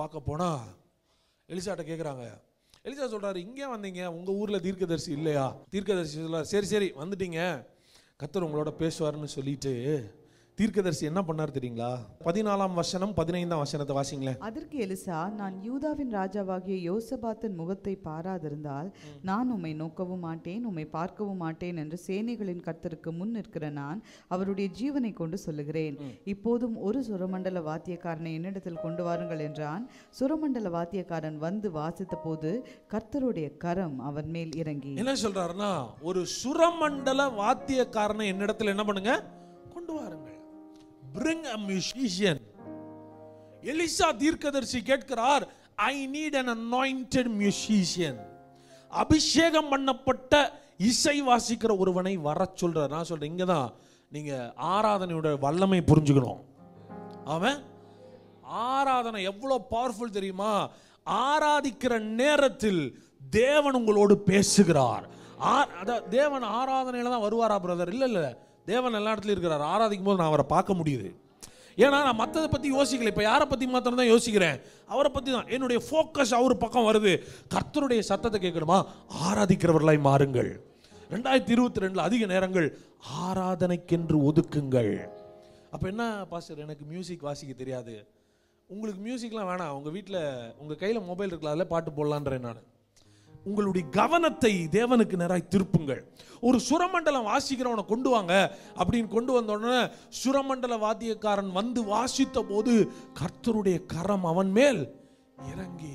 பார்க்க போனா எலிசாட்ட கேட்குறாங்க எலிசா சொல்றாரு இங்கே வந்தீங்க உங்க ஊர்ல தீர்க்கதரிசி இல்லையா தீர்க்கதரிசி சொல்றாரு சரி சரி வந்துட்டீங்க கத்தர் உங்களோட பேசுவாருன்னு சொல்லிட்டு தீர்க்கதரிசி என்ன பண்ணார் தெரியுங்களா பதினாலாம் வசனம் பதினைந்தாம் வசனத்தை வாசிங்களேன் அதற்கு எலிசா நான் யூதாவின் ராஜாவாகிய யோசபாத்தின் முகத்தை பாராதிருந்தால் நான் உம்மை நோக்கவும் மாட்டேன் உம்மை பார்க்கவும் மாட்டேன் என்று சேனைகளின் கர்த்தருக்கு முன் நிற்கிற நான் அவருடைய ஜீவனை கொண்டு சொல்லுகிறேன் இப்போதும் ஒரு சுரமண்டல வாத்தியக்காரனை என்னிடத்தில் கொண்டு வாருங்கள் என்றான் சுரமண்டல வாத்தியக்காரன் வந்து வாசித்த போது கர்த்தருடைய கரம் அவன் மேல் இறங்கி என்ன சொல்றாருன்னா ஒரு சுரமண்டல வாத்தியக்காரனை என்னிடத்துல என்ன பண்ணுங்க கொண்டு வாருங்கள் பிரிங் அ மியூசிஷியன் எலிசா தீர்க்கதரிசி கேட்கிறார் I need an anointed musician அபிஷேகம் பண்ணப்பட்ட இசை வாசிக்கிற ஒருவனை வர சொல்றார் நான் சொல்றேன் இங்க தான் நீங்க ஆராதனையோட வல்லமை புரிஞ்சுக்கணும் அவன் ஆராதனை எவ்வளவு பவர்ஃபுல் தெரியுமா ஆராதிக்கிற நேரத்தில் தேவன் உங்களோடு பேசுகிறார் ஆ- அதான் தேவன் ஆராதனையில தான் வருவாரா பிரதர் இல்ல இல்ல தேவன் எல்லா இடத்துலயும் இருக்கிறார் ஆராதிக்கும் போது நான் அவரை பார்க்க முடியுது ஏன்னா நான் மற்றதை பத்தி யோசிக்கல இப்ப யாரை பத்தி மாத்திரம் தான் யோசிக்கிறேன் அவரை பத்தி தான் என்னுடைய ஃபோக்கஸ் அவர் பக்கம் வருது கர்த்தருடைய சத்தத்தை கேட்கணுமா ஆராதிக்கிறவர்களாய் மாறுங்கள் ரெண்டாயிரத்தி இருபத்தி ரெண்டுல அதிக நேரங்கள் ஆராதனைக்கென்று ஒதுக்குங்கள் அப்ப என்ன பாஸ்டர் எனக்கு மியூசிக் வாசிக்க தெரியாது உங்களுக்கு மியூசிக்லாம் வேணாம் உங்க வீட்டில் உங்க கையில மொபைல் இருக்குல்ல அதில் பாட்டு போடலான்றேன் நான் உங்களுடைய கவனத்தை தேவனுக்கு நேராய் திருப்புங்கள் ஒரு சுரமண்டலம் வாசிக்கிறவனை கொண்டு வாங்க அப்படின்னு கொண்டு வந்த உடனே சுரமண்டல வாத்தியக்காரன் வந்து வாசித்த போது கர்த்தருடைய கரம் அவன் மேல் இறங்கி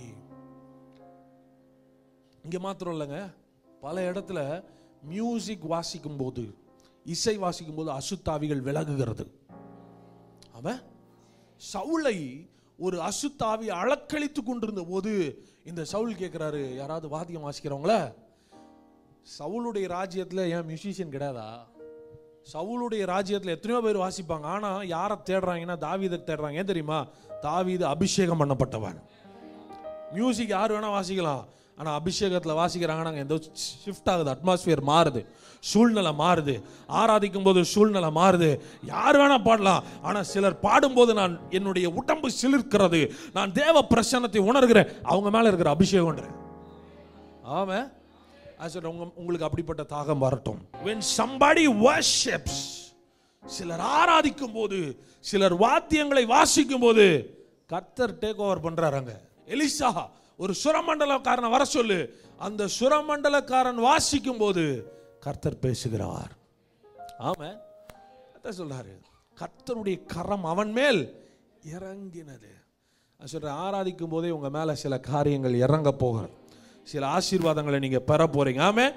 இங்க மாத்திரம் இல்லைங்க பல இடத்துல மியூசிக் வாசிக்கும் போது இசை வாசிக்கும் போது அசுத்தாவிகள் விலகுகிறது அவன் சவுலை ஒரு அசுத்தாவி அளக்களித்து கொண்டிருந்த போது இந்த சவுல் கேட்கிறாரு யாராவது வாத்தியம் வாசிக்கிறவங்கள சவுளுடைய ராஜ்யத்துல ஏன் மியூசிஷியன் கிடையாதா சவுளுடைய ராஜ்யத்துல எத்தனையோ பேர் வாசிப்பாங்க ஆனா யாரை தேடுறாங்கன்னா தாவீதை தேடுறாங்க ஏன் தெரியுமா தாவீது அபிஷேகம் பண்ணப்பட்டவன் மியூசிக் யார் வேணா வாசிக்கலாம் ஆனா அபிஷேகத்துல வாசிக்கிறாங்கன்னா எந்த ஷிஃப்ட் ஆகுது அட்மாஸ்பியர் மாறுது சூழ்நிலை மாறுது ஆராதிக்கும் போது சூழ்நிலை மாறுது யார் வேணா பாடலாம் ஆனா சிலர் பாடும்போது நான் என்னுடைய உடம்பு சிலிர்க்கிறது நான் தேவ பிரசன்னத்தை உணர்கிறேன் அவங்க மேல இருக்கிற அபிஷேகம்ன்றேன் ஆமா அது சொல்றேன், உங்க உங்களுக்கு அப்படிப்பட்ட தாகம் வரட்டும் when somebody worships சிலர் ஆராதிக்கும் போது சிலர் வாத்தியங்களை வாசிக்கும் போது கர்த்தர் டேக் ஓவர் பண்றாருங்க எலிசா ஒரு சுரமண்டலக்காரனை வர சொல்லு அந்த சுரமண்டலக்காரன் வாசிக்கும் போது கர்த்தர் பேசுகிறார் ஆமா அதான் சொல்றாரு கர்த்தருடைய கரம் அவன் மேல் இறங்கினது நான் சொல்றேன் ஆராதிக்கும் போதே உங்க மேல சில காரியங்கள் இறங்க போகிறது சில ஆசீர்வாதங்களை நீங்க பெற போறீங்க ஆமே